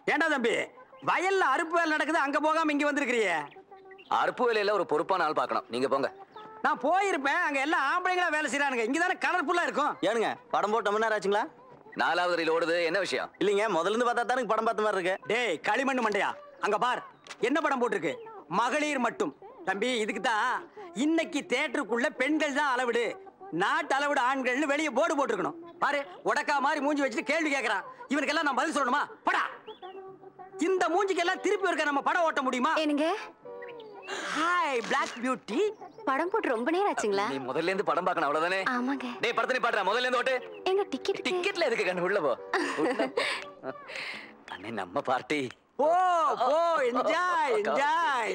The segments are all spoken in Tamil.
ஏண்டா தம்பி வயல்ல அறுப்பு வேலை நடக்குது அங்க போகாம இங்க வந்திருக்கிறியே அறுப்பு வேலையில ஒரு பொறுப்பான ஆள் பார்க்கணும் நீங்க போங்க நான் போயிருப்பேன் அங்க எல்லாம் ஆம்பளைங்களா வேலை செய்யறானுங்க இங்க தானே கலர்ஃபுல்லா இருக்கும் ஏனுங்க படம் போட்டு ரொம்ப நேரம் ஆச்சுங்களா நாலாவது ரயில் ஓடுது என்ன விஷயம் இல்லைங்க முதல்ல இருந்து பார்த்தா தானே படம் பார்த்த மாதிரி இருக்கு டேய் களிமண் மண்டையா அங்க பார் என்ன படம் போட்டிருக்கு மகளிர் மட்டும் தம்பி இதுக்கு தான் இன்னைக்கு தேட்டருக்குள்ள பெண்கள் தான் அளவிடு நாட்டு அளவிடு ஆண்கள்னு வெளியே போர்டு போட்டிருக்கணும் பாரு உடக்கா மாதிரி மூஞ்சி வச்சுட்டு கேள்வி கேட்கறான் இவனுக்கெல்லாம் நான் பதில் சொல்லணுமா படா இந்த மூஞ்சிக்கெல்லாம் திருப்பி இருக்க நம்ம படம் ஓட்ட முடியுமா ஏனுங்க ஹாய் பிளாக் பியூட்டி படம் போட்டு ரொம்ப நேரம் ஆச்சுங்களா நீ முதல்ல இருந்து படம் பார்க்கணும் அவ்வளவுதானே ஆமாங்க டேய் படத்தை நீ பாடுற முதல்ல இருந்து ஓட்டு எங்க டிக்கெட் டிக்கெட்ல எதுக்கு கண்ணு உள்ள போ உள்ள போ. அண்ணே நம்ம பார்ட்டி ஓ ஓ என்ஜாய் என்ஜாய்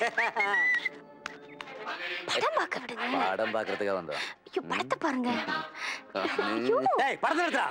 படம் பார்க்க விடுங்க படம் பாக்குறதுக்காக வந்தோம் ஐயோ படத்தை பாருங்க ஐயோ டேய் படத்தை எடுத்தா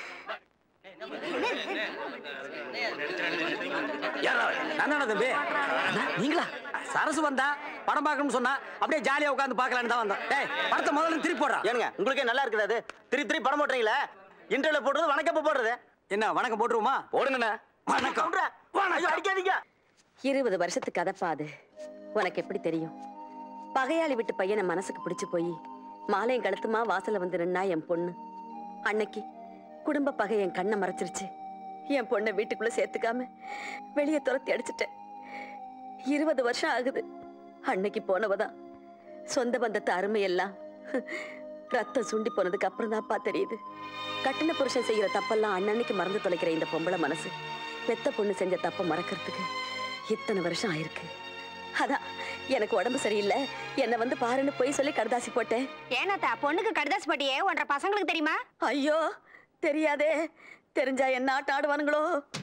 நானா தம்பி நீங்களா சரசு வந்தா படம் பார்க்கணும்னு சொன்னா அப்படியே ஜாலியா உட்கார்ந்து பார்க்கலான்னு தான் வந்தோம் டேய் படத்தை முதல்ல திருப்பி போடுறா ஏனுங்க உங்களுக்கே நல்லா இருக்குது அது திரி திரி படம் போட்டுறீங்களே இன்டர்வியூல போடுறது வணக்கப்ப போடுறது என்ன வணக்கம் போட்டுருவோமா போடுங்கண்ணா வணக்கம் ஐயோ, அடிக்காதீங்க இருபது வருஷத்து கதப்பா அது உனக்கு எப்படி தெரியும் பகையாளி விட்டு பையனை மனசுக்கு பிடிச்சு போய் மாலையும் கழுத்துமா வாசல்ல வந்து நின்னா என் பொண்ணு அன்னைக்கு குடும்ப பகை என் கண்ணை மறைச்சிருச்சு என் பொண்ணை வீட்டுக்குள்ள சேர்த்துக்காம வெளியே துரத்தி அடிச்சிட்டேன் இருபது வருஷம் ஆகுது அன்னைக்கு போனவதான் சொந்த பந்தத்து அருமையெல்லாம் ரத்தம் சுண்டி போனதுக்கு அப்புறம் தான்ப்பா தெரியுது கட்டின புருஷன் செய்யற தப்பெல்லாம் அன்னன்னைக்கு மறந்து தொலைக்கிற இந்த பொம்பளை மனசு பெத்த பொண்ணு செஞ்ச தப்ப மறக்கிறதுக்கு இத்தனை வருஷம் ஆயிருக்கு அதான் எனக்கு உடம்பு சரியில்லை என்னை வந்து பாருன்னு போய் சொல்லி கடுதாசி போட்டேன் ஏனாத்தா பொண்ணுக்கு கடுதாசி பட்டியே ஒன்றரை பசங்களுக்கு தெரியுமா ஐயோ தெரியாதே தெரிஞ்சா என்ன ஆட்டம் ஆடுவானுங்களோ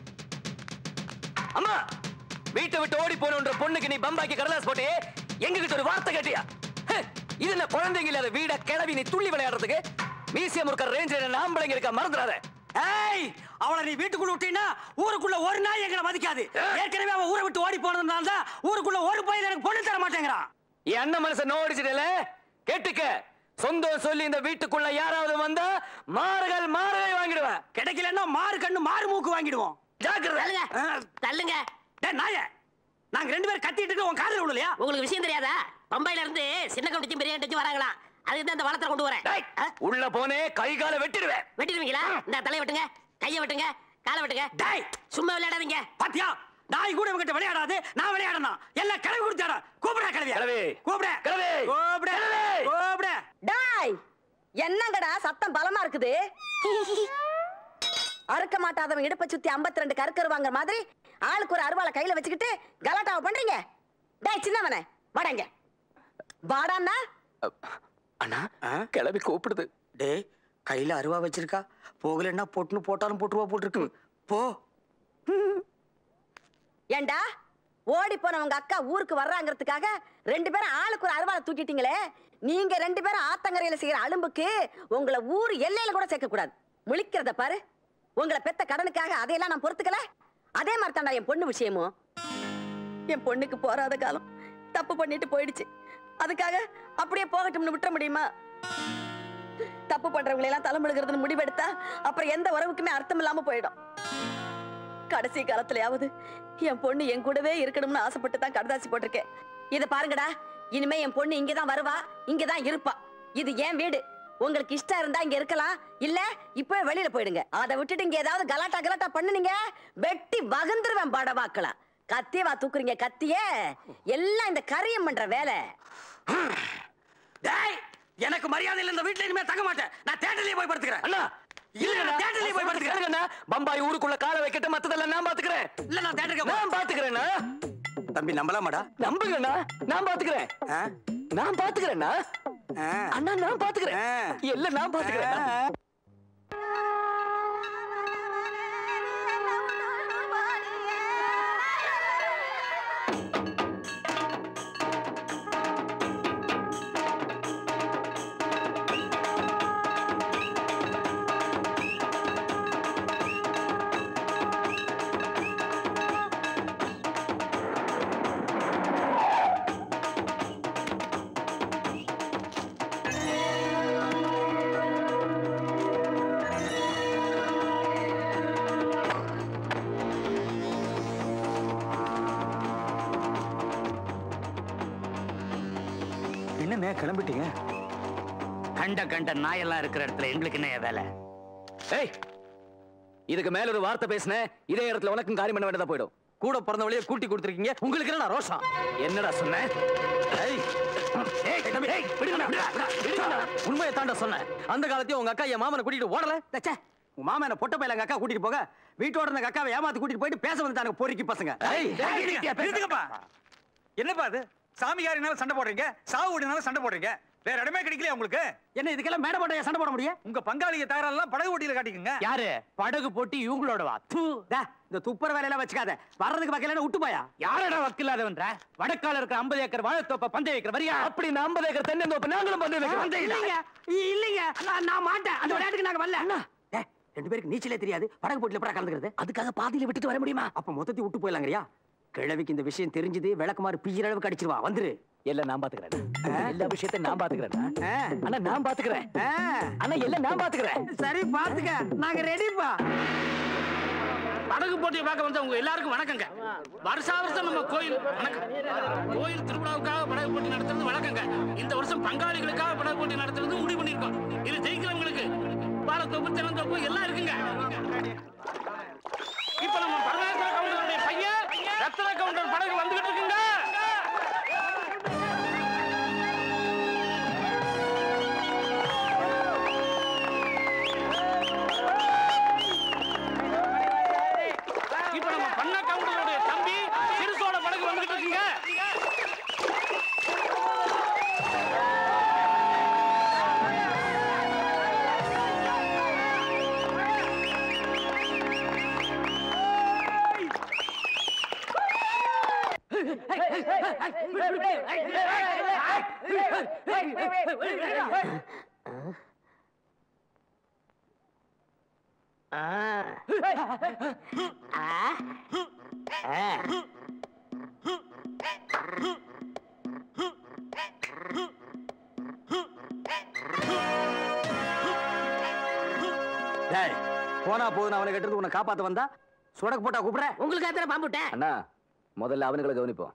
அம்மா வீட்டை விட்டு ஓடி போனன்ற பொண்ணுக்கு நீ பம்பாக்கி கடலாஸ் போட்டு எங்க கிட்ட ஒரு வார்த்தை கேட்டியா ஹே, இது என்ன குழந்தைங்க இல்லாத வீட கிளவி நீ துள்ளி விளையாடுறதுக்கு மியூசியம் இருக்கிற ரேஞ்சில் ஆம்பளைங்க இருக்க மறந்துடாத ஏய் அவளை நீ வீட்டுக்குள்ள விட்டீங்கன்னா ஊருக்குள்ள ஒரு நாய் எங்களை மதிக்காது ஏற்கனவே அவன் ஊரை விட்டு ஓடி போனதுனால தான் ஊருக்குள்ள ஒரு பையன் எனக்கு பொண்ணு தர மாட்டேங்கிறான் என் அண்ணன் மனசை நோடிச்சிடல கேட்டுக்க சொந்தம் சொல்லி இந்த வீட்டுக்குள்ள யாராவது வந்தா மாறுகள் மாறுகளை வாங்கிடுவேன் கிடைக்கலன்னா மாறு கண்ணு மாறு மூக்கு வாங்கிடுவோம் ஜாக்கிரதை ஆ, தள்ளுங்க டேய் நாயே நாங்க ரெண்டு பேரும் கத்திட்டு இருக்கு உன் காதுல விடலையா உங்களுக்கு விஷயம் தெரியாதா பம்பையில இருந்து சின்ன கவுண்டிச்சும் பெரிய கவுண்டிச்சும் வராங்களாம் அதுக்கு தான் இந்த வளத்தை கொண்டு வரேன் டேய், ஆ? உள்ள போனே கை காலை வெட்டிடுவேன் வெட்டிடுவீங்களா இந்த தலையை வெட்டுங்க கையை வெட்டுங்க காலை வெட்டுங்க டேய் சும்மா விளையாடாதீங்க பாத்தியா நாய் கூட இவங்கிட்ட விளையாடாது நான் விளையாடணும் எல்லாம் கிளவி கொடுத்தாடா கூப்பிடா கிளவி கிளவி. கூப்பிட கிளவி. கூப்பிட கிளவி. கூப்பிட டாய் என்னங்கடா சத்தம் பலமா இருக்குது அறுக்க மாட்டாதவன் இடுப்பை சுத்தி 52 ரெண்டு கருக்கரு வாங்குற மாதிரி ஆளுக்கு ஒரு அருவாளை கையில வச்சுக்கிட்டு கலாட்டாவை பண்றீங்க டேய் சின்னவனே வாடாங்க வாடான்னா அண்ணா கிளவி கூப்பிடுது டேய் கையில அருவா வச்சிருக்கா போகலன்னா பொட்டுன்னு போட்டாலும் போட்டுருவா போட்டிருக்கு போ ஏண்டா ஓடி போன உங்க அக்கா ஊருக்கு வர்றாங்கிறதுக்காக ரெண்டு பேரும் ஆளுக்கு ஒரு அருவாளை தூக்கிட்டீங்களே நீங்க ரெண்டு பேரும் ஆத்தங்கரையில செய்யற அலும்புக்கு உங்களை ஊர் எல்லையில கூட சேர்க்க கூடாது முழிக்கிறத பாரு உங்களை பெத்த கடனுக்காக அதையெல்லாம் நான் பொறுத்துக்கல அதே மாதிரி தாண்டா என் பொண்ணு விஷயமும் என் பொண்ணுக்கு போறாத காலம் தப்பு பண்ணிட்டு போயிடுச்சு அதுக்காக அப்படியே போகட்டும்னு விட்டுற முடியுமா தப்பு பண்றவங்களை எல்லாம் தலைமுழுகிறதுன்னு முடிவெடுத்தா அப்புறம் எந்த உறவுக்குமே அர்த்தம் இல்லாம போயிடும் கடைசி காலத்துலயாவது என் பொண்ணு என் கூடவே இருக்கணும்னு ஆசைப்பட்டு தான் கடதாசி போட்டிருக்கேன் இத பாருங்கடா இனிமே என் பொண்ணு இங்கதான் வருவா இங்கதான் இருப்பா இது என் வீடு உங்களுக்கு இஷ்டம் இருந்தா இங்க இருக்கலாம் இல்ல இப்பவே வெளியில போயிடுங்க அதை விட்டுட்டு இங்க ஏதாவது கலாட்டா கலாட்டா பண்ணுனீங்க வெட்டி வகுந்துருவேன் படவாக்கலாம் கத்தியவா தூக்குறீங்க கத்திய எல்லாம் இந்த கரியம் பண்ற வேலை டேய் எனக்கு மரியாதை இல்ல இந்த வீட்ல இனிமே தங்க மாட்டேன் நான் தேட்டர்லயே போய் படுத்துக்கிறேன் அண்ணா இல்ல நான் தேட்டர்லயே போய் படுத்துக்கிறேன் அண்ணா பம்பாய் ஊருக்குள்ள காலை வைக்கட்டும் மத்ததெல்லாம் நான் பாத்துக்கிறேன் இல்ல நான் தேட்டருக்கு நான் பாத்துக்கிறேன்னா தம்பி நம்பலாமாடா நம்புங்கண்ணா நான் பாத்துக்கிறேன் ஆ? நான் பாத்துக்கிறேன்னா ஆ. அண்ணா நான் பாத்துக்கிறேன் ஆ. எல்லாம் நான் பாத்துக்கிறேன் ஆ ஏன் கிளம்பிட்டீங்க கண்ட கண்ட நாயெல்லாம் இருக்கிற இடத்துல எங்களுக்கு என்ன வேலை ஏய் இதுக்கு மேல ஒரு வார்த்தை பேசுன இதே இடத்துல உனக்கும் காரியம் பண்ண வேண்டியதா போயிடும் கூட பிறந்தவளையே கூட்டி கொடுத்துருக்கீங்க உங்களுக்கு என்ன ரோஷம் என்னடா சொன்ன ஏய் ஏய், தம்பி, ஏய், விடுங்கடா, விடுடா, விடுடா, விடுங்கடா. உண்மையை தாண்ட சொன்னேன் அந்த காலத்தையும் உங்க அக்கா என் மாமனை கூட்டிட்டு ஓடல ச்சே, உங்க மாமன் என்ன பொட்ட பையில எங்க அக்கா கூட்டிட்டு போக வீட்டோட இருந்த அக்காவை ஏமாத்து கூட்டிட்டு போயிட்டு பேச வந்துட்டாங்க பொறுக்கி பசங்க ஏய், நிறுத்துங்கப்பா. என்னப்பா அது சாமியாரினால சண்டை போடுறீங்க சாவுடினால சண்டை போடுறீங்க வேற இடமே கிடைக்கலையா உங்களுக்கு என்ன இதுக்கெல்லாம் மேடை போட்ட சண்டை போட முடியும் உங்க பங்காளிய தகராறுலாம் படகு ஓட்டியில காட்டிக்கங்க யாரு படகு போட்டி இவங்களோட வா தூ, டே, இந்த துப்புற வேலையெல்லாம் வச்சுக்காத வர்றதுக்கு வகையில விட்டு போயா யாரடா வக்கில்லாதவன்ற வடக்கால இருக்கிற 50 ஏக்கர் வாழைத்தோப்ப பந்தய வைக்கிற வரியா அப்படி இந்த 50 ஏக்கர் தென்னந்தோப்ப நாங்களும் பந்தய வைக்கிறோம் இல்லைங்க இ- இல்லைங்க நான் நான் மாட்டேன் அந்த விளையாட்டுக்கு நாங்க வரல அண்ணா டேய், ரெண்டு பேருக்கு நீச்சலே தெரியாது படகு போட்டில எப்படா கலந்துக்கிறது அதுக்காக பாதியில விட்டுட்டு வர முடியுமா அப்ப மொத்தத்தை விட்டு போயிடலாங்கறியா கிழவிக்கு இந்த விஷயம் தெரிஞ்சது விளக்குமாறு பிய்யிற அளவுக்கு அடிச்சிருவா வந்துரு எல்லாம் நான் பாத்துக்கிறேன் எல்லா விஷயத்தையும் நான் பாத்துக்கிறேன் ஆ. அண்ணா நான் பாத்துக்கிறேன் ஆ, அண்ணா எல்லாம் நான் பாத்துக்கிறேன் சரி பாத்துக்க நாங்க ரெடிப்பா படகு போட்டியை பார்க்க வந்தவங்க எல்லாருக்கும் வணக்கங்க வருஷா வருஷம் நம்ம கோயில் வணக்கம் கோயில் திருவிழாவுக்காக படகு போட்டி நடத்துறது வழக்கங்க இந்த வருஷம் பங்காளிகளுக்காக படகு போட்டி நடத்துறது முடிவு பண்ணிருக்கோம் இது ஜெயிக்கிறவங்களுக்கு பாலத்தோப்பு தென்னந்தோப்பு எல்லாம் இருக்குங்க இப்ப நம்ம பரமேஸ்வர கவுண்டருடைய பையன் ரத்ன கவுண்டர் படகு வந்துகிட்டு இருக்குங்க இப்ப நம்ம பண்ண கவுண்டருடைய தம்பி சிறுசோட படகு வந்துகிட்டு இருக்குங்க டேய் போனா போதுன்னு அவனை கட்டுறது உன்னை காப்பாத்த வந்தா சுடக்கு போட்டா கூப்பிடுற உங்களுக்கு அத்தனை பாம்பு விட்டேன் அண்ணா முதல்ல அவனுங்களை கவனிப்போம்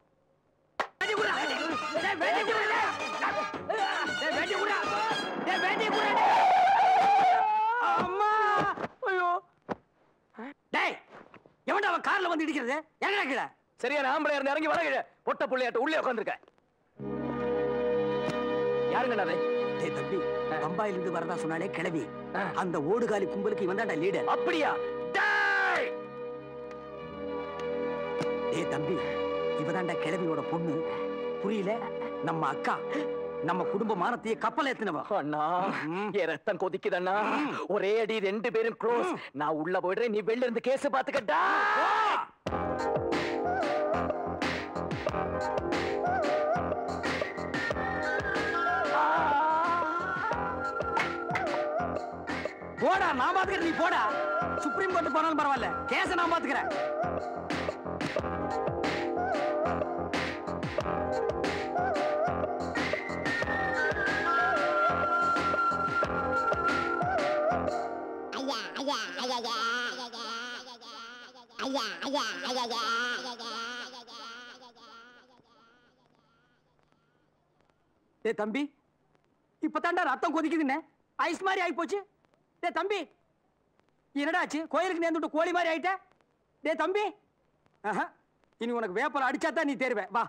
அம்மா ஐயோ டேய் எவன்டா அவன் கார்ல வந்து இடிக்கிறது எங்கடா கீழே சரியான ஆம்பளை இருந்து இறங்கி வர கீழே பொட்ட புள்ளையாட்ட உள்ளே உட்காந்துருக்க யாருங்கண்ணா அது டேய் தம்பி பம்பாயில இருந்து வரதா சொன்னாலே கிளவி அந்த ஓடுகாலி கும்பலுக்கு இவன் தான்டா லீடர் அப்படியா டேய்! டேய் தம்பி இவதான்டா கிளவியோட பொண்ணு புரியல நம்ம அக்கா நம்ம குடும்ப மானத்தையே கப்பல் ஏத்துனவ அண்ணா என் ரத்தம் கொதிக்குதண்ணா ஒரே அடி ரெண்டு பேரும் க்ளோஸ் நான் உள்ள போயிடுறேன் நீ வெளில இருந்து கேஸ் பாத்துக்கட்டா போடா நான் பாத்துக்கிறேன் நீ போடா சுப்ரீம் கோர்ட் போனாலும் பரவாயில்ல கேஸ நான் பாத்துக்கிறேன் டேய் தம்பி இப்பதான்டா ரத்தம் கொதிக்குதுன்னு ஐஸ் மாதிரி ஆகி போச்சு டேய் தம்பி என்னடா ஆச்சு கோயிலுக்கு நேர்ந்துட்டு கோழி மாதிரி ஆயிட்ட டேய் தம்பி ஆஹா, இனி உனக்கு வேப்பல அடிச்சா தான் நீ தேர்வே வா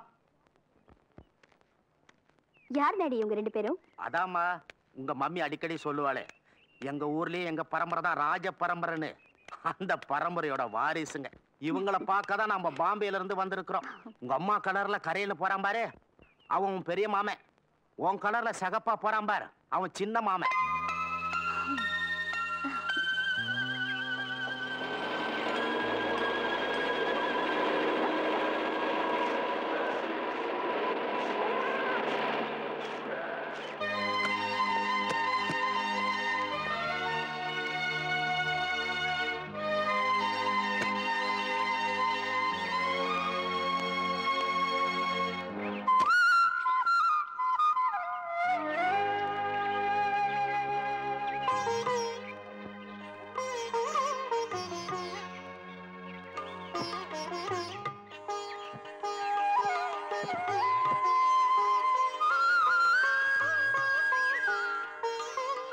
யார் டாடி இவங்க ரெண்டு பேரும் அதாம்மா உங்க மம்மி அடிக்கடி சொல்லுவாளே எங்க ஊர்லயே எங்க பரம்பரை தான் ராஜ பரம்பரைன்னு அந்த பரம்பரையோட வாரிசுங்க இவங்கள பார்க்க தான் நம்ம பாம்பேல இருந்து வந்திருக்கிறோம் உங்க அம்மா கலர்ல கரையில போறான் பாரு அவன் உன் பெரிய மாமன் உன் கலர்ல சகப்பா போறான் பாரு அவன் சின்ன மாமன்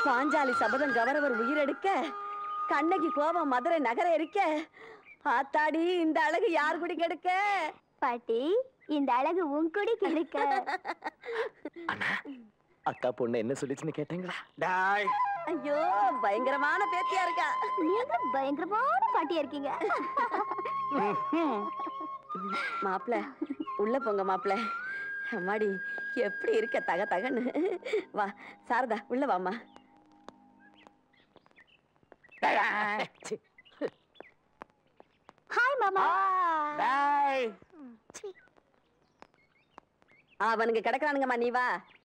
பாஞ்சாலி சபதம் கவரவர் உயிரெடுக்க கண்ணகி கோபம் மதுரை நகர இருக்க ஆத்தாடி இந்த அழகு யார் குடி கெடுக்க பாட்டி இந்த அழகு உன் குடி கிடைக்க அக்கா பொண்ணு என்ன சொல்லிச்சுன்னு கேட்டீங்களா டாய் ஐயோ பயங்கரமான பேத்தியா இருக்கா நீங்க பயங்கரமான பாட்டியா இருக்கீங்க மாப்பிள உள்ள போங்க மாப்பிள அம்மாடி எப்படி இருக்க தக தகன்னு வா சாரதா உள்ள வாம்மா ஹாய் மாமா அவனுங்க கிடக்குறானுங்கம்மா நீ வா